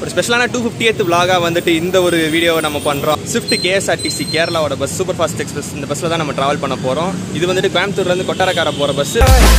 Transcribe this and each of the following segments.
ஒரு ஸ்பெஷலான two fifty eighth விலாகாக வந்துட்டு இந்த ஒரு வீடியோவை நம்ம பண்ணுறோம் ஸ்விஃப்ட் கேஎஸ்ஆர்டிசி கேரளாவோட பஸ் சூப்பர் ஃபாஸ்ட் எக்ஸ்பிரஸ் இந்த பஸ்ஸில் தான் நம்ம ட்ராவல் பண்ண போகிறோம் இது வந்துட்டு கோயம்புத்தூர்லேருந்து கொட்டாரக்கார போகிற பஸ்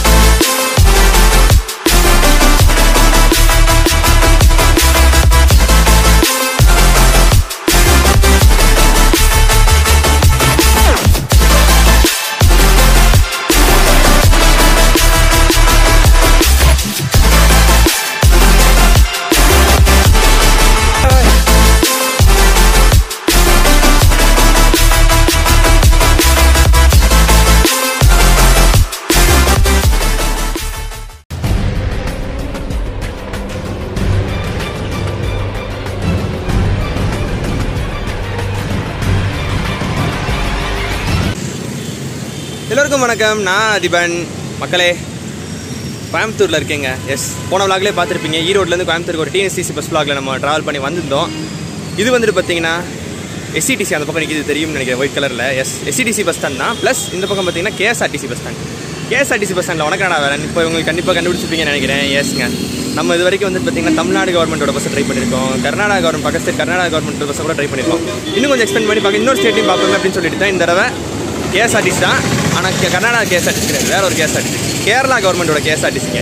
எல்லோருக்கும் வணக்கம் நான் அதிபன் மக்களே கோயம்புத்தூரில் இருக்கேங்க எஸ் போன விளாக்லேயே பார்த்துருப்பீங்க ஈரோட்லேருந்து கோயம்புத்தூருக்கு ஒரு டிஎன்சிசி பஸ் விளாகில் நம்ம ட்ராவல் பண்ணி வந்திருந்தோம் இது வந்துட்டு பார்த்தீங்கன்னா எஸ்சிடிசி அந்த பக்கம் நிற்கிது தெரியும்னு நினைக்கிறேன் ஒயிட் கலரில் எஸ் எஸ்சிடிசி பஸ் ஸ்டாண்ட் தான் ப்ளஸ் இந்த பக்கம் பார்த்தீங்கன்னா KSRTC bus stand KSRTC bus ஸ்டாண்டில் உனக்கடா வேறு இப்போ உங்களுக்கு கண்டிப்பாக கண்டுபிடிச்சிருப்பீங்கன்னு நினைக்கிறேன் எஸ்ங்க நம்ம இது வரைக்கும் வந்து பார்த்தீங்கன்னா தமிழ்நாடு கவர்மெண்ட்டோட பஸ் ட்ரை பண்ணியிருக்கோம் கர்நாடகா கவர்மெண்ட் பக்கத்து state கர்நாடகா கவர்மெண்ட் பஸ்ஸை கூட ட்ரை பண்ணியிருக்கோம் இன்னும் கொஞ்சம் எக்ஸ்பெண்ட் பண்ணி பார்க்க இன்னொரு ஸ்டேட்டையும் பார்ப்போம் அப்படின்னு சொல்லிட்டு தான் இந்த தடவை கேஎஸ்ஆர்டிசி தான் ஆனால் கர்நாடகா கேஎஸ்ஆர்டிசி கிடையாது வேற ஒரு கேஎஸ்ஆர்டிசி கேரளா கவர்மெண்ட்டோட கேஎஸ்ஆர்டிசிங்க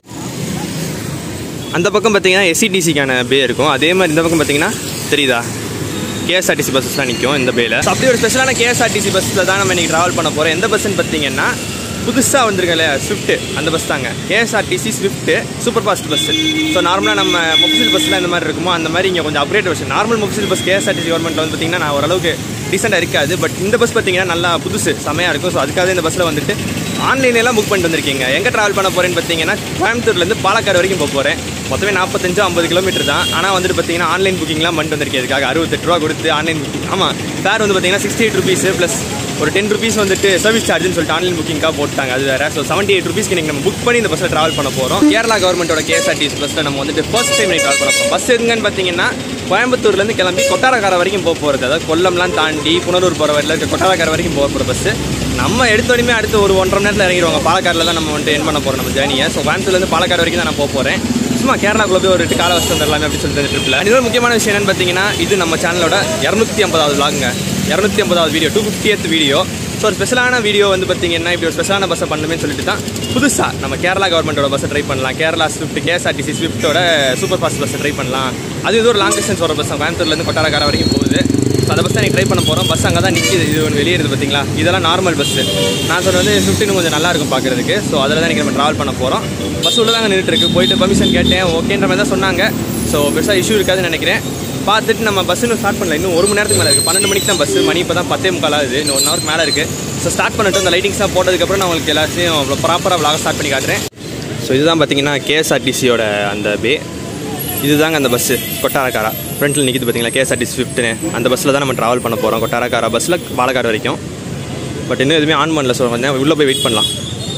அந்த பக்கம் பார்த்தீங்கன்னா எஸ்சிடிசிக்கான பே இருக்கும் அதே மாதிரி இந்த பக்கம் பார்த்தீங்கன்னா தெரியுதா கேஎஸ்ஆர்டிசி பஸ்ஸஸ்லாம் நிற்கும் இந்த பேல So, அப்படி ஒரு ஸ்பெஷலான கேஎஸ்ஆர்டிசி பஸ்ஸில் தான் நம்ம இன்னைக்கு ட்ராவல் பண்ண போகிறோம் எந்த பஸ்ஸுன்னு பார்த்தீங்கன்னா புதுசாக வந்திருக்கல ஸ்விஃப்ட் அந்த பஸ் தாங்க KSRTC Swift super fast bus so நார்மலாக நம்ம மொபைல் பஸ்ஸில் இந்த மாதிரி இருக்குமோ அந்த மாதிரி இங்கே கொஞ்சம் அப்கிரேட் வருஷன் நார்மல் மொபைல் பஸ் கேஎஸ்ஆர்டிசி கவர்மெண்ட்டில் வந்து பார்த்தீங்கன்னா நான் ஓரளவுக்கு டீசெண்டாக இருக்காது பட் இந்த பஸ் பார்த்தீங்கன்னா நல்லா புதுசு செமையாக இருக்கும் ஸோ அதுக்காக இந்த பஸ்ஸில் வந்துட்டு ஆன்லைன்லாம் புக் பண்ணிட்டு வந்திருக்கீங்க எங்கே ட்ராவல் பண்ண போகிறேன்னு பார்த்தீங்கன்னா கோயம்புத்தூர்லேருந்து பாலக்காடு வரைக்கும் போக போகிறேன் மொத்தமே நாற்பத்தஞ்சு ஐம்பது கிலோமீட்டர் தான் ஆனால் வந்துட்டு பார்த்தீங்கன்னா ஆன்லைன் புக்கிங்லாம் பண்ணிட்டு வந்திருக்கேன் இதுக்காக அறுபத்தெட்டு ரூபா கொடுத்து ஆன்லைன் புக்கிங் ஆமாம் ஃபேர் வந்து பார்த்தீங்கன்னா சிக்ஸ்டி எயிட் ருபீஸ் ப்ளஸ் ஒரு டென் ருபீஸ் வந்துட்டு சர்வீஸ் சார்ஜ்னு சொல்லிட்டு ஆன்லைன் புக்கிங்காக போட்டாங்க அது வேற ஸோ செவன்ட்டி எயிட் ருபீஸ்க்கு நீங்கள் நம்ம புக் பண்ணி இந்த பஸ்ஸில் ட்ராவல் பண்ண போகிறோம் கேரளா கவர்மெண்ட்டோட கேஎஸ்ஆர்டிசி பஸ்ஸில் நம்ம வந்துட்டு ஃபர்ஸ்ட் டைம் ட்ராவல் பண்ண போகிறோம் பஸ் எங்கன்னு பார்த்தீங்கன்னா கோயம்புத்தூர்லேருந்து கிளம்பி கொட்டாரக்கார வரைக்கும் போக போகிறது அதாவது கொல்லம்லாம் தாண்டி புனலூர் போகிற வரையில் இருக்க கொட்டாரக்கார வரைக்கும் போக போகிற பஸ்ஸு நம்ம எடுத்தோடனே அடுத்து ஒரு ஒன்றரை மணி நேரத்தில் இறங்கிடுவாங்க பாலக்காடில் தான் நம்ம வந்துட்டு என் பண்ண போகிறோம் நம்ம ஜேர்னியை ஸோ கோயம்புத்தூர்லேருந்து பாலக்காடு வரைக்கும் தான் நான் போக போகிறேன் சும்மா கேரளாக்குள்ள போய் ஒரு ரெண்டு கால வச்சு வந்துடலாமே அப்படின்னு சொல்லிட்டு ட்ரிப்பில் இன்னொரு முக்கியமான விஷயம் என்னன்னு பார்த்தீங்கன்னா இது நம்ம சேனலோட இரநூத்தி ஐம்பதாவது vlogங்க இரநூத்தி ஐம்பதாவது video two fiftieth video so ஒரு ஸ்பெஷலான வீடியோ வந்து பார்த்தீங்கன்னா இப்படி ஒரு ஸ்பெஷலான பஸ்ஸை பண்ணுமே சொல்லிட்டு தான் புதுசாக நம்ம கேரளா கவர்மெண்ட்டோட பஸ்ஸை ட்ரை பண்ணலாம் கேரளா ஸ்விஃப்ட் கேஎஸ்ஆர்டிசி ஸ்விஃப்ட்டோட சூப்பர் ஃபாஸ்ட் பஸ்ஸை ட்ரை பண்ணலாம் அது இது ஒரு லாங் டிஸ்டன்ஸ் வர பஸ் கோயம்புத்தூர்லேருந்து கொட்டாரக்கார வரைக்கும் போகுது ஸோ அந்த பஸ் தான் ட்ரை பண்ண போகிறோம் பஸ் அங்கே தான் நிற்கிது இது ஒன்று வெளியே இருக்குது பார்த்தீங்களா இதெல்லாம் நார்மல் பஸ்ஸு நான் சொன்ன வந்து ஃபிஃப்டின் கொஞ்சம் நல்லா இருக்கும் பார்க்குறதுக்கு ஸோ அதில் தான் இன்றைக்கி நம்ம ட்ராவல் பண்ண போகிறோம் பஸ் உள்ள தாங்க நின்றுட்டு இருக்கு போயிட்டு பர்மிஷன் கேட்டேன் ஓகேன்ற மாதிரி தான் சொன்னாங்க ஸோ பெருசாக இஷ்யூ இருக்காதுன்னு நினைக்கிறேன் பார்த்துட்டு நம்ம பஸ் இன்னும் ஸ்டார்ட் பண்ணல இன்னும் ஒரு மணி நேரத்துக்கு மேலே இருக்குது பன்னெண்டு மணிக்கு தான் பஸ் மணி இப்போ தான் பத்தே முக்கால் ஆகுது இன்னும் ஒன் ஹவருக்கு மேலே இருக்குது ஸோ ஸ்டார்ட் பண்ணிட்டு அந்த லைட்டிங்ஸ்லாம் போட்டதுக்கப்புறம் நான் உங்களுக்கு எல்லாத்தையும் அவ்வளோ ப்ராப்பராக விளாக ஸ்டார்ட் பண்ணி காட்டுறேன் ஸோ இதுதான் பார்த்தீங்கன்னா கேஎஸ்ஆர்டிசியோட அந்த பே இதுதாங்க அந்த பஸ்ஸு கொட்டாரக்காரா ஃப்ரண்ட்டில் நிற்கிது பார்த்தீங்களா கேஎஸ்ஆர்டிசி ஸ்விஃப்ட்னு அந்த பஸ்ஸில் தான் நம்ம ட்ராவல் பண்ண போகிறோம் கொட்டாரக்காரா பஸ்ஸில் பாலக்காடு வரைக்கும் பட் இன்னும் எதுவுமே ஆன் பண்ணல ஸோ கொஞ்சம் உள்ளே போய் வெயிட் பண்ணலாம்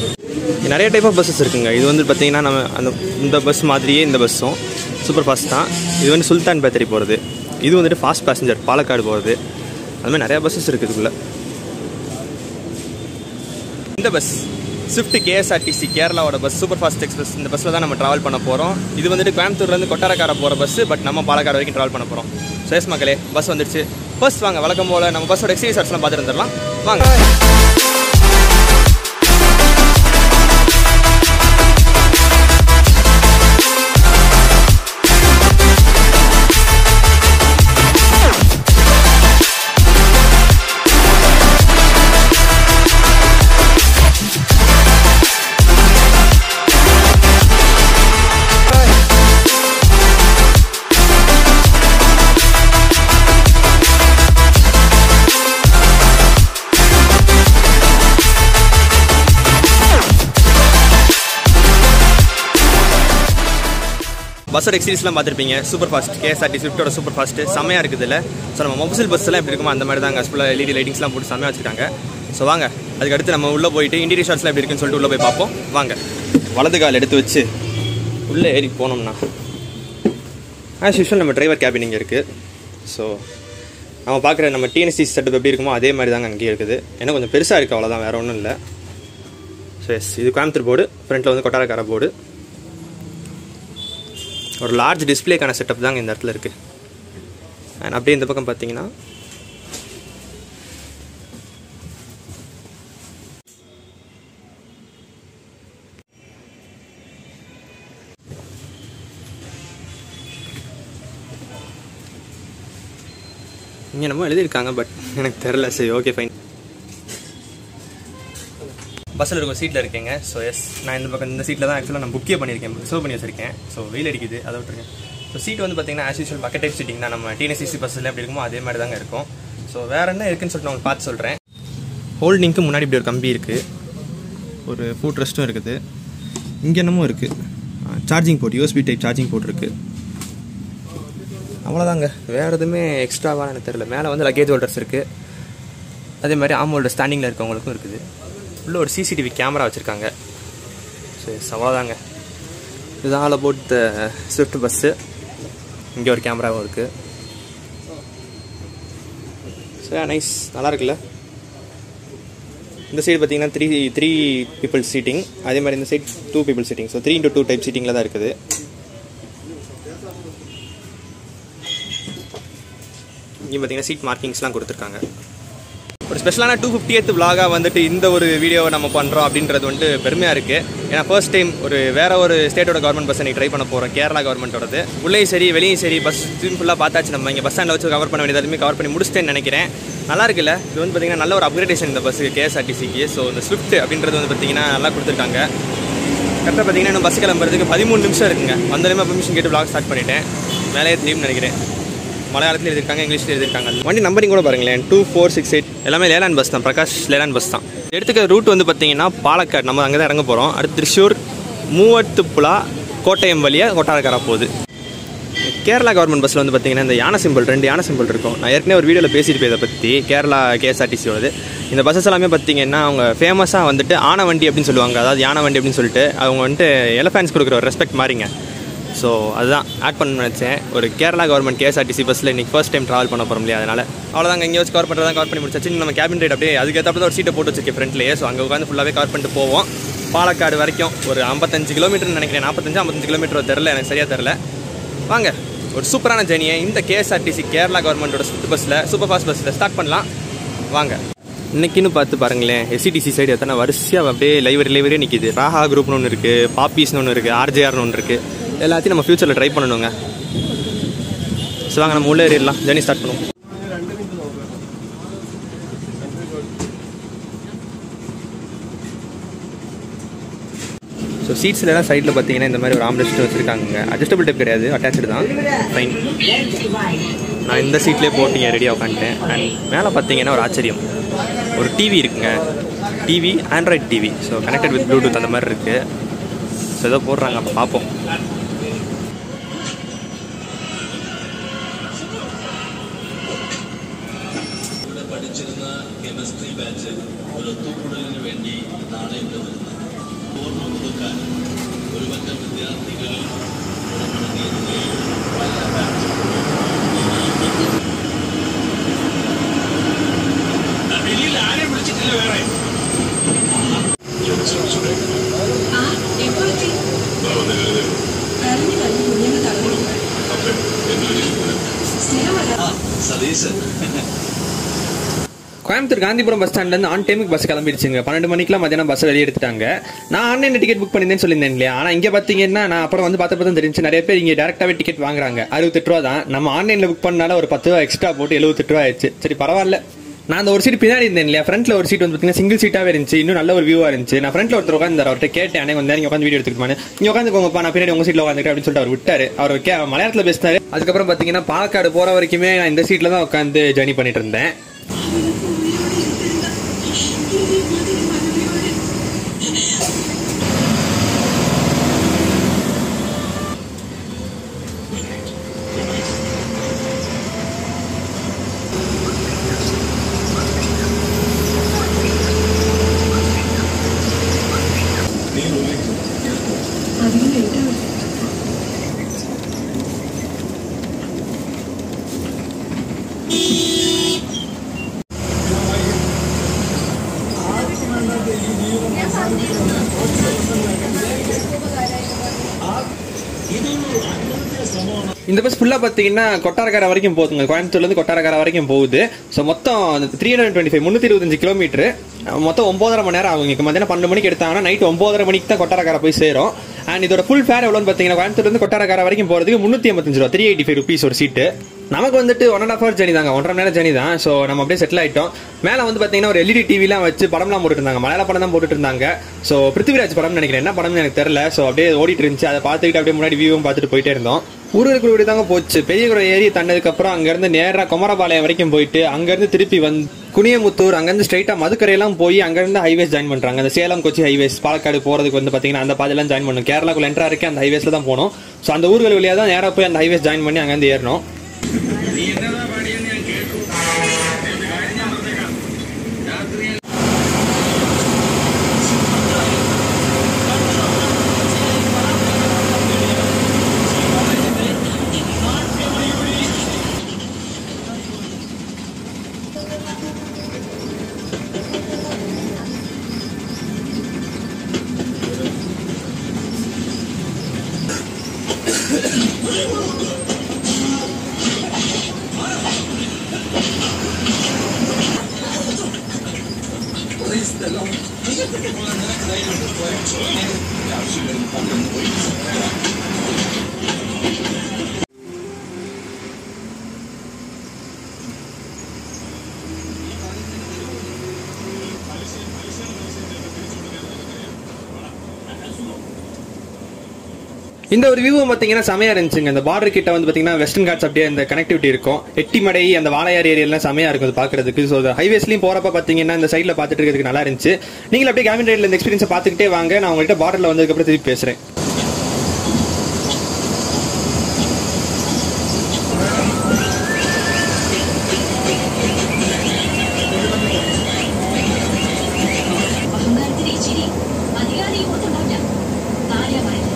நிறைய டைப் ஆஃப் பஸ்ஸஸ் இருக்குங்க இது வந்து பார்த்தீங்கன்னா நம்ம அந்த இந்த பஸ் மாதிரியே இந்த பஸ்ஸும் சூப்பர் ஃபாஸ்ட் தான் இது வந்து சுல்தான் பேத்தரி போகிறது இது வந்துட்டு ஃபாஸ்ட் பேசஞ்சர் பாலக்காடு போகிறது அது மாதிரி நிறைய பஸ்ஸஸ் இருக்குது இதுக்குள்ள இந்த பஸ் ஸ்விஃப்ட் கேஎஸ்ஆர்டிசி கேரளாவோட பஸ் சூப்பர் ஃபாஸ்ட் எக்ஸ்பிரஸ் இந்த பஸ்ஸில் தான் நம்ம ட்ராவல் பண்ண போகிறோம் இது வந்துட்டு கோயம்புத்தூர்லேருந்து கொட்டாரக்கார போகிற பஸ் பட் நம்ம பாலக்காடு வரைக்கும் ட்ராவல் பண்ண போகிறோம் சேஸ் மக்களே பஸ் வந்துடுச்சு ஃபர்ஸ்ட் வாங்க வழக்கம் போல் நம்ம பஸ்ஸோட எக்ஸசைஸ்லாம் பார்த்துட்டு வந்துடலாம் வாங்க பஸ்ஸோட எக்ஸ்பீரியன்ஸ்லாம் பார்த்துருப்பீங்க சூப்பர் ஃபாஸ்ட் கேஎஸ்ஆர்டி ஸ்விஃப்ட்டோட சூப்பர் ஃபாஸ்ட் செம்மையாக இருக்குது இல்லை ஸோ நம்ம மொபைல் பஸ்ஸெல்லாம் எப்படி இருக்குமோ அந்த மாதிரி தாங்க ஃபுல்லாக எல்இடி லைட்டிங்ஸ்லாம் போட்டு செம்மையாக வச்சிருக்காங்க ஸோ வாங்க அதுக்கு அடுத்து நம்ம உள்ளே போயிட்டு இன்டீரியர் ஷாட்ஸ்லாம் எப்படி இருக்குன்னு சொல்லிட்டு உள்ளே போய் பார்ப்போம் வாங்க வலது கால் எடுத்து வச்சு உள்ளே ஏறி போனோம்னா ஆஸ் யூஷுவல் நம்ம டிரைவர் கேபின் இங்கே இருக்குது ஸோ நம்ம பார்க்குற நம்ம டிஎன்சி செட்டப் எப்படி இருக்குமோ அதே மாதிரி தாங்க அங்கேயே இருக்குது ஏன்னா கொஞ்சம் பெருசாக இருக்குது அவ்வளோதான் வேறு ஒன்றும் இல்லை ஸோ எஸ் இது கோயம்புத்தூர் போர்டு ஃப்ரண்ட்டில் வந்து கொட்டாரக்கார போர்டு ஒரு லார்ஜ் டிஸ்பிளேக்கான செட்டப் தாங்க இந்த இடத்துல இருக்குது அண்ட் அப்படியே இந்த பக்கம் பார்த்தீங்கன்னா இங்கே நம்ம எழுதியிருக்காங்க பட் எனக்கு தெரில சரி ஓகே ஃபைன் பஸ்ஸில் இருக்கும் சீட்டில் இருக்கேங்க ஸோ எஸ் நான் இந்த பக்கம் இந்த சீட்டில் தான் ஆக்சுவலாக நான் புக்கே பண்ணியிருக்கேன் ரிசர்வ் பண்ணி வச்சிருக்கேன் ஸோ வெயில் அடிக்குது அதை விட்டுருங்க ஸோ சீட் வந்து பார்த்தீங்கன்னா as usual bucket type seating தான் நம்ம டிஎன்எஸ்சிசி பஸ்ஸில் எப்படி இருக்குமோ அதே மாதிரி தாங்க இருக்கும் ஸோ வேறு என்ன இருக்குன்னு சொல்லிட்டு நான் உங்களுக்கு பார்த்து சொல்கிறேன் ஹோல்டிங்க்கு முன்னாடி இப்படி ஒரு கம்பி இருக்குது ஒரு ஃபுட் ரெஸ்ட்டும் இருக்குது இங்கே என்னமோ இருக்குது charging port USB type charging port இருக்குது அவ்வளோதாங்க வேறு எதுவுமே எக்ஸ்ட்ராவாக எனக்கு தெரியல மேலே வந்து லக்கேஜ் ஹோல்டர்ஸ் இருக்குது அதே மாதிரி ஆம் ஹோல்டர் ஸ்டாண்டிங்கில் இருக்கவங்களுக்கும் இருக்குது உள்ள ஒரு சிசிடிவி கேமரா வச்சுருக்காங்க சரி அவ்வளோதாங்க இது all about the Swift bus இங்கே ஒரு கேமராவும் இருக்குது சரி நைஸ் நல்லா இருக்குல்ல இந்த சைடு பார்த்தீங்கன்னா த்ரீ த்ரீ பீப்புள் சீட்டிங் அதே மாதிரி இந்த side two people seating so three into two type சீட்டிங்கில் தான் இருக்குது இங்கே பார்த்தீங்கன்னா சீட் மார்க்கிங்ஸ்லாம் கொடுத்துருக்காங்க ஒரு ஸ்பெஷலான டூ ஃபிஃப்டி எய்த் விலாகாக வந்துட்டு இந்த ஒரு வீடியோவை நம்ம பண்ணுறோம் அப்படின்றது வந்துட்டு பெருமையாக இருக்குது ஏன்னா ஃபர்ஸ்ட் டைம் ஒரு வேற ஒரு ஸ்டேட்டோட கவர்மெண்ட் பஸ் ட்ரை பண்ண போகிறோம் கேரளா கவர்மெண்ட்டோடது உள்ளேயும் சரி வெளியும் சரி பஸ் ஃபுல்லாக பார்த்தாச்சு நம்ம இங்கே பஸ் ஸ்டாண்டில் வச்சு கவர் பண்ண வேண்டியது எல்லாமே கவர் பண்ணி முடிச்சிட்டேன்னு நினைக்கிறேன் நல்லா இருக்குல்ல இது வந்து பார்த்தீங்கன்னா நல்ல ஒரு அப்கிரேடேஷன் இந்த பஸ்ஸுக்கு கேஎஸ்ஆர்டிசிக்கு ஸோ இந்த ஸ்விஃப்ட் அப்படின்றது வந்து பார்த்தீங்கன்னா நல்லா கொடுத்துருக்காங்க கரெக்டாக பார்த்தீங்கன்னா இன்னும் பஸ் கிளம்புறதுக்கு பதிமூணு நிமிஷம் இருக்குங்க வந்ததுமே பர்மிஷன் கேட்டு vlog ஸ்டார்ட் பண்ணிட்டேன் மேலேயே தெரியும்னு நினைக்கிறேன் மலையாளத்தில் எழுதிருக்காங்க இங்கிலீஷில் எழுதிருக்காங்க வண்டி நம்பரிங் கூட பாருங்களேன் டூ ஃபோர் சிக்ஸ் எயிட் எல்லாமே லேலாண்ட் பஸ் தான் பிரகாஷ் லேலாண்ட் பஸ் தான் எடுத்துக்க ரூட் வந்து பார்த்தீங்கன்னா பாலக்காடு நம்ம அங்கே தான் இறங்க போகிறோம் அடுத்து திருச்சூர் மூவத்துப்புழா கோட்டயம் வழியாக கொட்டாரக்காரா போகுது கேரளா கவர்மெண்ட் பஸ்ஸில் வந்து பார்த்தீங்கன்னா இந்த யானை சிம்பிள் ரெண்டு யானை சிம்பிள் இருக்கும் நான் ஏற்கனவே ஒரு வீடியோவில் பேசியிருப்பேன் இதை பற்றி கேரளா கேஎஸ்ஆர்டிசியோடது இந்த பஸ்ஸஸ் எல்லாமே பார்த்தீங்கன்னா அவங்க ஃபேமஸாக வந்துட்டு ஆனை வண்டி அப்படின்னு சொல்லுவாங்க அதாவது யானை வண்டி அப்படின்னு சொல்லிட்டு அவங்க வந்துட்டு எலஃபேன்ஸ் கொடுக்குற ஒரு ரெஸ்பெக்ட் மாறிங்க ஸோ அதுதான் ஆட் பண்ண நினச்சேன் ஒரு கேரளா கவர்மெண்ட் கேஎஸ்ஆர்டிசி பஸ்ஸில் இன்றைக்கி ஃபர்ஸ்ட் டைம் ட்ராவல் பண்ண போகிறோம் இல்லையா அதனால் அவ்வளோதாங்க இங்கே வச்சு கவர் பண்ணுறதா கவர் பண்ணி முடிச்சாச்சு இன்னும் நம்ம கேபின் ரைட் அப்படியே அதுக்கேற்ற ஒரு சீட்டை போட்டு வச்சிருக்கேன் ஃப்ரண்ட்லேயே ஸோ அங்கே உட்காந்து ஃபுல்லாகவே கவர் பண்ணிட்டு போவோம் பாலக்காடு வரைக்கும் ஒரு ஐம்பத்தஞ்சு கிலோமீட்டர்னு நினைக்கிறேன் நாற்பத்தஞ்சு ஐம்பத்தஞ்சு கிலோமீட்டர் தெரில எனக்கு சரியாக தெரில வாங்க ஒரு சூப்பரான ஜேர்னியை இந்த கேஎஸ்ஆர்டிசி கேரளா கவர்மெண்ட்டோட ஸ்விஃப்ட் பஸ்ஸில் சூப்பர் ஃபாஸ்ட் பஸ்ஸில் ஸ்டார்ட் பண்ணலாம் வாங்க இன்னைக்குன்னு பார்த்து பாருங்களேன் எஸ்சிடிசி சைடு எத்தனை வரிசையாக அப்படியே லைவரி லைவரியே நிற்கிது ராஹா குரூப்னு ஒன்று இருக்குது பாப்பீஸ்னு ஒன்று இருக்குது ஆர்ஜேஆர்னு ஒன்று இருக்குது எல்லாத்தையும் நம்ம ஃபியூச்சரில் ட்ரை பண்ணணுங்க ஸோ வாங்க நம்ம உள்ளே ஏறிடலாம் ஜேர்னி ஸ்டார்ட் பண்ணுவோம் ஸோ சீட்ஸ்லாம் சைடில் பார்த்தீங்கன்னா இந்த மாதிரி ஒரு ஆம்ரெஸ்ட் வச்சுருக்காங்க அட்ஜஸ்டபிள் டைப் கிடையாது அட்டாச்சு தான் ஃபைன் நான் இந்த சீட்லேயே போட்டிங்க ரெடியாக உட்காந்துட்டேன் அண்ட் மேலே பார்த்தீங்கன்னா ஒரு ஆச்சரியம் ஒரு டிவி இருக்குங்க TV android TV so connected with Bluetooth அந்த மாதிரி இருக்குது ஸோ ஏதோ போடுறாங்க அப்போ பார்ப்போம் ആ എപ്പോ എത്തി കരഞ്ഞു കരഞ്ഞു കുഞ്ഞിനെ തള്ളി സ്ഥിരമല്ല கோயம்புத்தூர் காந்திபுரம் பஸ் ஸ்டாண்ட்லேருந்து ஆன் டைமுக்கு பஸ் கிளம்பிடுச்சுங்க பன்னெண்டு மணிக்கெலாம் மதியானம் பஸ் வெளியே எடுத்துட்டாங்க நான் ஆன்லைனில் டிக்கெட் புக் பண்ணியிருந்தேன்னு சொல்லியிருந்தேன் இல்லையா ஆனால் இங்கே பார்த்தீங்கன்னா நான் அப்புறம் வந்து பார்த்தப்ப தான் தெரிஞ்சு நிறைய பேர் இங்கே டேரெக்டாகவே டிக்கெட் வாங்குறாங்க அறுபத்தெட்டு ரூபா தான் நம்ம ஆன்லைனில் புக் பண்ணால ஒரு பத்து ரூபா எக்ஸ்ட்ரா போட்டு எழுபத்தெட்டு ரூபா ஆயிடுச்சு சரி பரவாயில்ல நான் அந்த ஒரு சீட் பின்னாடி இருந்தேன் இல்லையா ஃப்ரண்ட்ல ஒரு சீட் வந்து பார்த்தீங்கன்னா சிங்கிள் சீட்டாகவே இருந்துச்சு இன்னும் நல்ல ஒரு வியூவாக இருந்துச்சு நான் ஃப்ரண்ட்ல ஒருத்தர் உட்காந்து அவர்கிட்ட கேட்டேன் அன்னைக்கு வந்து நீங்கள் உட்காந்து வீடியோ எடுத்துக்கணும் நீங்க உட்காந்துக்கோங்கப்பா நான் பின்னாடி உங்க சீட்ல உட்காந்துக்கிறேன் அப்படின்னு சொல்லிட்டு அவர் விட்டாரு அவர் கே மலையாளத்தில் பேசினாரு அதுக்கப்புறம் பார்த்தீங்கன்னா பாலக்காடு போற வரைக்குமே நான் இந்த சீட்ல தான் உட்காந்து ஜர்னி பண்ணிட்டு இருந்தேன் അധികം ലേറ്റ് ആവും இந்த பஸ் ஃபுல்லாக பார்த்தீங்கன்னா கொட்டாரக்கார வரைக்கும் போகுதுங்க கோயம்புத்தூர்லேருந்து கொட்டாரக்கார வரைக்கும் போகுது ஸோ மொத்தம் த்ரீ ஹண்ட்ரட் டுவெண்ட்டி ஃபைவ் முந்நூற்றி இருபத்தஞ்சு கிலோமீட்டர் மொத்தம் ஒன்பதரை மணி நேரம் ஆகும் இங்கே மத்தியானம் பன்னெண்டு மணிக்கு எடுத்தாங்கன்னா நைட் ஒன்பதரை மணிக்கு தான் கொட்டாரக்கார போய் சேரும் அண்ட் இதோட ஃபுல் ஃபேர் எவ்வளோன்னு பார்த்தீங்கன்னா கோயம்புத்தூர்லேருந்து கொட்டாரக்கார வரைக்கும் போகிறதுக்கு முந்நூற்றி ஐம்பத்தஞ்சு ரூபா த்ரீ எயிட்டி ஃபைவ் ருபீஸ் ஒரு சீட்டு நமக்கு வந்துட்டு one and half hour journey தாங்க ஒன்றரை மணி நேரம் ஜர்னி தான் ஸோ நம்ம அப்படியே செட்டில் ஆயிட்டோம் மேலே வந்து பார்த்தீங்கன்னா ஒரு எல்இடி டிவிலாம் வச்சு படம்லாம் போட்டுட்டு இருந்தாங்க மலையாள படம் தான் போட்டுட்டு இருந்தாங்க ஸோ பிருத்திவிராஜ் படம்னு நினைக்கிறேன் என்ன படம்னு எனக்கு தெரியல ஸோ அப்படியே ஓடிட்டு இருந்துச்சு அதை பார்த்துக்கிட்டு அப்படியே முன்னாடி வியூவும் பார்த்துட்டு போயிட்டே இருந்தோம் ஊருக்கு இப்படி தாங்க போச்சு பெரிய குறை ஏரி தண்டதுக்கு அப்புறம் அங்கேருந்து நேராக குமரபாளையம் வரைக்கும் போயிட்டு அங்கேருந்து திருப்பி வந்து குனியமுத்தூர் அங்கேருந்து ஸ்ட்ரைட்டாக மதுக்கரையெல்லாம் போய் அங்கேருந்து ஹைவேஸ் ஜாயின் பண்ணுறாங்க அந்த சேலம் கொச்சி ஹைவேஸ் பாலக்காடு போகிறதுக்கு வந்து பார்த்தீங்கன்னா அந்த பாதையெல்லாம் ஜாயின் பண்ணும் கேரளாக்குள்ள என்ட்ரா இருக்கே அந்த ஹைவேஸில் தான் போகணும் ஸோ அந்த ஊர்கள் வழியாக தான் நேராக போய் அந்த ஹைவேஸ் ஜாயின் பண்ணி அங்கேருந்து ஏறணும் இந்த ஒரு வியூ பாத்தீங்கன்னா செமையா இருந்துச்சுங்க இந்த பார்டர் கிட்ட வந்து பாத்தீங்கன்னா வெஸ்டர்ன் காட்ஸ் அப்படியே இந்த கனெக்டிவிட்டி இருக்கும் எட்டிமடை அந்த வாழையார் ஏரியாலாம் செமையா இருக்கும் அது பாக்குறதுக்கு ஸோ ஹைவேஸ்லயும் போறப்ப பாத்தீங்கன்னா இந்த சைட்ல பாத்துட்டு இருக்கிறதுக்கு நல்லா இருந்துச்சு நீங்க அப்படியே கேமின் ரைட்ல இந்த எக்ஸ்பீரியன்ஸ் பாத்துக்கிட்டே வாங்க நான் உங்கள்கிட்ட பார்டர்ல வந்ததுக்கு அப்புறம் திருப்பி பேசுறேன் അഹങ്കാരത്തിന് ഇച്ചിരി അധികാരം ഇങ്ങോട്ടുണ്ടാവില്ല കാര്യമായത്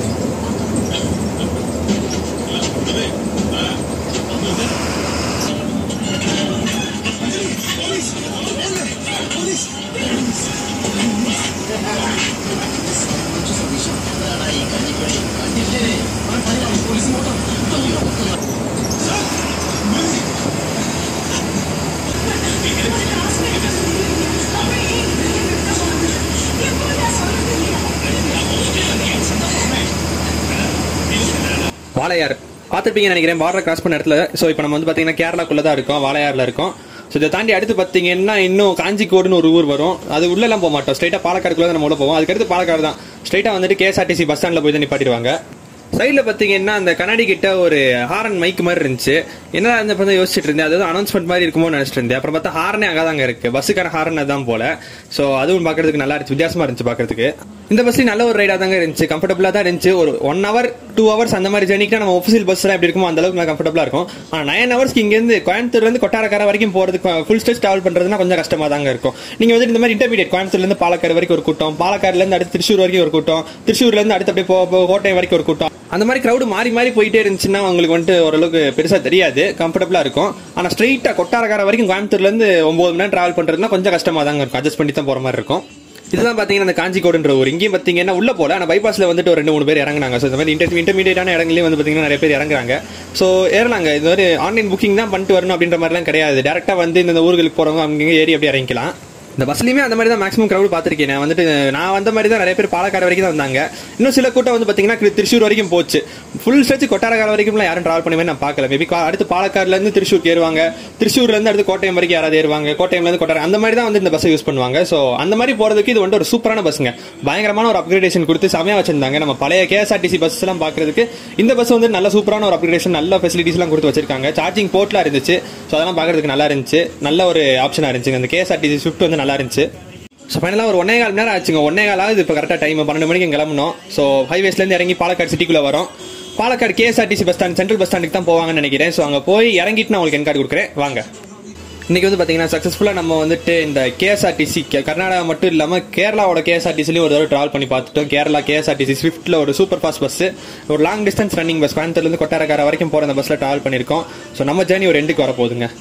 வாழையார் பார்த்துருப்பீங்கன்னு நினைக்கிறேன் பார்டர் கிராஸ் பண்ண இடத்துல ஸோ இப்போ நம்ம வந்து பார்த்தீங்கன்னா கேரளாக்குள்ள தான் இருக்கோம் வாழையாரில் இருக்கோம் ஸோ இதை தாண்டி அடுத்து பார்த்தீங்கன்னா இன்னும் காஞ்சிக்கோடுன்னு ஒரு ஊர் வரும் அது உள்ளெல்லாம் போக மாட்டோம் ஸ்ட்ரைட்டாக பாலக்காடுக்குள்ள தான் நம்ம உள்ள போவோம் அதுக்கடுத்து பாலக்காடு தான் ஸ்ட்ரைட்டாக வந்துட்டு கேஎஸ்ஆர்டிசி பஸ் ஸ்டாண்டில் போய் தான் நிப்பாட்டிடுவாங்க சைடில் பார்த்தீங்கன்னா அந்த கண்ணாடி கிட்ட ஒரு ஹாரன் மைக் மாதிரி இருந்துச்சு என்ன அந்த பக்கம் யோசிச்சுட்டு இருந்தேன் அது அனௌன்ஸ்மெண்ட் மாதிரி இருக்குமோ நினைச்சிட்டு இருந்தேன் அப்புறம் பார்த்தா ஹாரனே அங்கே தாங்க இருக்கு பஸ்ஸுக்கான ஹாரன் அதான் போல ஸோ அதுவும் பார்க்கறதுக்கு நல்லா இருந்துச்சு வித்தியாசமா இருந்துச்சு பார்க்கறதுக்கு இந்த பஸ்லேயும் நல்ல ஒரு ரைடாக தாங்க இருந்துச்சு கம்ஃபர்டபுளாக தான் இருந்துச்சு ஒரு ஒன் ஹவர் டூ ஹவர்ஸ் அந்த மாதிரி ஜெர்னிக்கு நம்ம ஒஃபிஷியல் பஸ்லாம் எப்படி இருக்குமோ அந்த அளவுக்கு கம்ஃபர்டபுளாக இருக்கும் ஆனால் நைன் ஹவர்ஸ்க்கு இங்கேருந்து கோயம்புத்தூர்லேருந்து கொட்டாரக்கார வரைக்கும் போகிறதுக்கு ஃபுல் ஸ்டேஜ் ட்ராவல் பண்ணுறதுனா கொஞ்சம் கஷ்டமாக தாங்க இருக்கும் நீங்கள் வந்து இந்த மாதிரி இன்டர்மீடியட் கோயம்புத்தூர்லேருந்து பாலக்காடு வரைக்கும் ஒரு கூட்டம் பாலக்காடுலேருந்து அடுத்து திருச்சூர் வரைக்கும் ஒரு கூட்டம் திருச்சூர்லேருந்து அடுத்து அப்படியே போ போ- கோட்டை வரைக்கும் ஒரு கூட்டம் அந்த மாதிரி crowd மாறி மாறி போயிட்டே இருந்துச்சுன்னா உங்களுக்கு வந்துட்டு ஓரளவுக்கு பெருசா தெரியாது கம்ஃபர்டபுளா இருக்கும் ஆனா ஸ்ட்ரைட்டா கொட்டாரக்கார வரைக்கும் கோயம்புத்தூர்ல இருந்து ஒன்பது மணி நேரம் டிராவல் பண்றதுனா கொஞ்சம் கஷ்டமா தாங்க இருக்கும் அட்ஜஸ்ட் பண்ணி தான் போற மாதிரி இருக்கும் இதுதான் பாத்தீங்கன்னா அந்த காஞ்சிக்கோடுன்ற ஊர் இங்கேயும் பாத்தீங்கன்னா உள்ள போல ஆனா பைபாஸ்ல வந்துட்டு ஒரு ரெண்டு மூணு பேர் இறங்குனாங்க ஸோ இந்த மாதிரி இன்டர் இன்டர்மீடியட்டான இடங்களையும் வந்து பாத்தீங்கன்னா நிறைய பேர் இறங்குறாங்க ஸோ ஏறலாங்க இது மாதிரி ஆன்லைன் புக்கிங் தான் பண்ணிட்டு வரணும் அப்படின்ற மாதிரிலாம் கிடையாது டேரக்டா வந்து இந்த ஊர்களுக்கு போறவங்க அங்கங்க ஏறி அப்படி இறங்கிக்கலாம் இந்த பஸ்லயுமே அந்த மாதிரி தான் மேக்ஸிமம் crowd பார்த்திருக்கேன் நான் வந்துட்டு நான் வந்த மாதிரி தான் நிறைய பேர் பாலக்காடு வரைக்கும் தான் வந்தாங்க இன்னும் சில கூட்டம் வந்து பாத்தீங்கன்னா திரு- திருச்சூர் வரைக்கும் போச்சு ஃபுல் ஸ்ட்ரெச் கொட்டாரக்கார வரைக்கும்லாம் யாரும் டிராவல் பண்ணி நான் பார்க்கல மேபி அடுத்து பாலக்காடுல இருந்து திருச்சூருக்கு ஏறுவாங்க திருச்சூர்ல இருந்து அடுத்து கோட்டயம் வரைக்கும் யாராவது ஏறுவாங்க கோட்டயம்ல இருந்து கொட்டாரம் அந்த மாதிரி தான் வந்து இந்த பஸ்ஸை யூஸ் பண்ணுவாங்க ஸோ அந்த மாதிரி போறதுக்கு இது வந்துட்டு ஒரு சூப்பரான பஸ்ஸுங்க பயங்கரமான ஒரு அப்கிரேடேஷன் கொடுத்து செமையா வச்சிருந்தாங்க நம்ம பழைய கேஎஸ்ஆர்டிசி பஸ் எல்லாம் பாக்குறதுக்கு இந்த பஸ் வந்து நல்ல சூப்பரான ஒரு அப்கிரேடேஷன் நல்ல ஃபெசிலிட்டிஸ் எல்லாம் கொடுத்து வச்சிருக்காங்க சார்ஜிங் போர்ட்லாம் இருந்துச்சு ஸோ அதெல்லாம் பாக்குறதுக்கு நல்லா இருந்துச்சு நல்ல ஒரு ஆப்ஷனா இருந்துச்சு அந்த கேஎஸ்ஆர்டிசி ஸ்விஃப்ட் வந்து நல்லா இருந்துச்சு ஸோ ஃபைனலாக ஒரு ஒன்னே கால் மணி நேரம் ஆச்சுங்க ஒன்னே காலாவது இப்போ கரெக்டாக டைம் பன்னெண்டு மணிக்கு இங்க கிளம்பணும் ஸோ ஹைவேஸ்லேருந்து இறங்கி பாலக்காடு சிட்டிக்குள்ளே வரும் Palakkad KSRTC bus stand central bus ஸ்டாண்டுக்கு தான் போவாங்கன்னு நினைக்கிறேன் ஸோ அங்கே போய் இறங்கிட்டு நான் உங்களுக்கு என் கார்டு கொடுக்குறேன் வாங்க இன்னைக்கு வந்து பார்த்தீங்கன்னா சக்ஸஸ்ஃபுல்லாக நம்ம வந்துட்டு இந்த கேஎஸ்ஆர்டிசி கர்நாடகா மட்டும் இல்லாமல் கேரளாவோட கேஎஸ்ஆர்டிசிலையும் ஒரு தடவை ட்ராவல் பண்ணி பார்த்துட்டோம் கேரளா கேஎஸ்ஆர்டிசி ஸ்விஃப்ட்டில் ஒரு சூப்பர் ஃபாஸ்ட் பஸ் ஒரு லாங் டிஸ்டன்ஸ் ரன்னிங் பஸ் கோயம்புத்தூர்லேருந்து கொட்டாரக்கார வரைக்கும் போகிற அந்த பஸ்ஸில் ட்ராவல் பண்ணியிருக்கோம் ஸோ நம்ம ஜேர்னி ஒரு ரெண்டுக்கு வர போகுதுங்க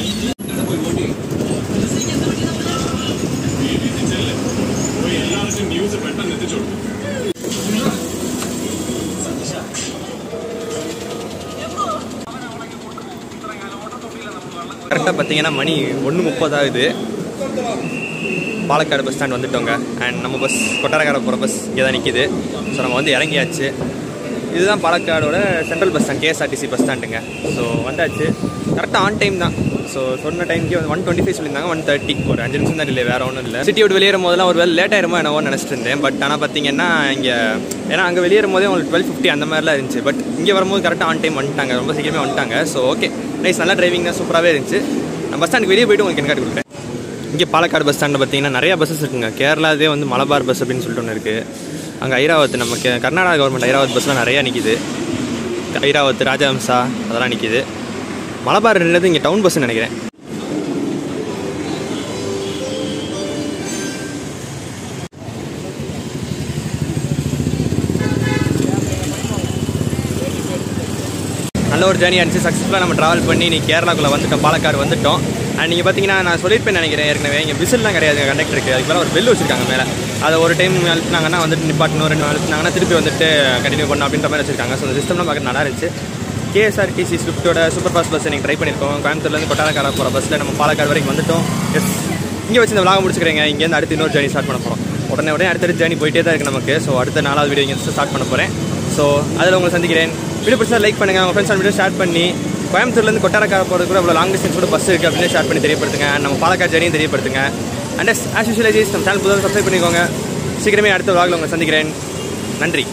கரெக்டாக பார்த்தீங்கன்னா மணி ஒன்று முப்பதாகுது பாலக்காடு பஸ் ஸ்டாண்ட் வந்துட்டோங்க அண்ட் நம்ம பஸ் கொட்டாரக்கார போகிற பஸ் இங்கே தான் நிற்கிது ஸோ நம்ம வந்து இறங்கியாச்சு இதுதான் பாலக்காடோட central bus stand KSRTC bus ஸ்டாண்டுங்க ஸோ வந்தாச்சு கரெக்டாக ஆன் டைம் தான் ஸோ சொன்ன டைம்க்கு வந்து ஒன் டுவெண்ட்டி ஃபைவ் சொல்லியிருந்தாங்க ஒன் தேர்ட்டி ஒரு அஞ்சு நிமிஷம் தான் இல்லை வேறு ஒன்றும் இல்லை சிட்டி விட்டு வெளியேறும் போதெல்லாம் ஒரு வேலை லேட் ஆயிருமோ என்னவோ நினச்சிட்டு இருந்தேன் பட் ஆனால் பார்த்தீங்கன்னா இங்கே ஏன்னா அங்கே வெளியேறும் போதே உங்களுக்கு டுவெல் ஃபிஃப்டி அந்த மாதிரிலாம் இருந்துச்சு பட் இங்கே வரும்போது கரெக்டாக ஆன் டைம் வந்துட்டாங்க ரொம்ப சீக்கிரமே வந்துட்டாங்க ஸோ ஓகே நைஸ் நல்லா டிரைவிங் தான் சூப்பராகவே இருந்துச்சு நான் பஸ் ஸ்டாண்டுக்கு வெளியே போயிட்டு உங்களுக்கு என்ன காட்டி கொடுக்குறேன் இங்கே பாலக்காடு பஸ் ஸ்டாண்டில் பார்த்தீங்கன்னா நிறைய பஸ்ஸஸ் இருக்குங்க கேரளாதே வந்து மலபார் பஸ் அப்படின்னு சொல்லிட்டு ஒன்று இருக்குது அங்கே ஐராவத் நம்ம கே- கர்நாடகா கவர்மெண்ட் ஐராவத் பஸ்லாம் நிறையா நிற்கிது ஐராவத் ராஜஹம்சா அதெல்லாம் நிற்கிது மலபார் நின்றது இங்கே டவுன் பஸ்ன்னு நினைக்கிறேன் நல்ல ஒரு ஜேர்னி அடிச்சு சக்ஸஸ்ஃபுல்லாக நம்ம ட்ராவல் பண்ணி நீ கேரளாக்குள்ளே வந்துட்டோம் பாலக்காடு வந்துட்டோம் அண்ட் நீங்கள் பார்த்தீங்கன்னா நான் சொல்லியிருப்பேன் நினைக்கிறேன் ஏற்கனவே இங்கே விசில்லாம் கிடையாது கண்டக்டருக்கு அதுக்கு மேலே ஒரு பெல் வச்சிருக்காங்க மேலே அதை ஒரு டைம் அழுத்தினாங்கன்னா வந்துட்டு நிப்பாட்டணும் ரெண்டு அழுத்தினாங்கன்னா திருப்பி வந்துட்டு கண்டினியூ பண்ணணும் அப்படின்ற மாதிரி வச்சிருக்காங்க ஸோ அந்த சிஸ்டம்லாம் பார்க்க நல்லா இருந்துச்சு கேஎஸ்ஆர்டிசி ஸ்விஃப்ட்டோட சூப்பர் ஃபாஸ்ட் பஸ் நீங்கள் ட்ரை பண்ணியிருக்கோம் கோயம்புத்தூர்லேருந்து கொட்டாரக்கார போகிற பஸ்ஸில் நம்ம பாலக்காடு வரைக்கும் வந்துட்டோம் எஸ் இங்கே வச்சு இந்த விளாக முடிச்சுக்கிறேங்க இங்கேருந்து அடுத்து இன்னொரு ஜேர்னி ஸ்டார்ட் பண்ண போகிறோம் உடனே உடனே அடுத்த ஜேர்னி போயிட்டே தான் இருக்குது நமக்கு ஸோ அடுத்த நாலாவது வீடியோ இங்கே ஸ்டார்ட் பண்ண போகிறேன் ஸோ அதில் உங்களை சந்திக்கிறேன் வீடியோ பிடிச்சா லைக் பண்ணுங்கள் உங்கள் ஃப்ரெண்ட்ஸ் வீடியோ ஷேர் பண்ணி கோயம்புத்தூர்லேருந்து கொட்டாரக்கார போகிறது கூட இவ்வளோ லாங் டிஸ்டன்ஸ் கூட பஸ் இருக்குது அப்படின்னு ஷேர் பண்ணி தெரியப்படுத்துங்க And நம்ம பாலக்காடு ஜேர்னியும் தெரியப்படுத்துங்க அண்ட் எஸ் ஆஸ் யூஷுவல் நம்ம சேனல் புதுசாக சப்ஸ்கிரைப் பண்ணிக்கோங்க சீக்கிரமே அடுத்த vlogல உங்களை சந்திக்கிறேன் நன்றி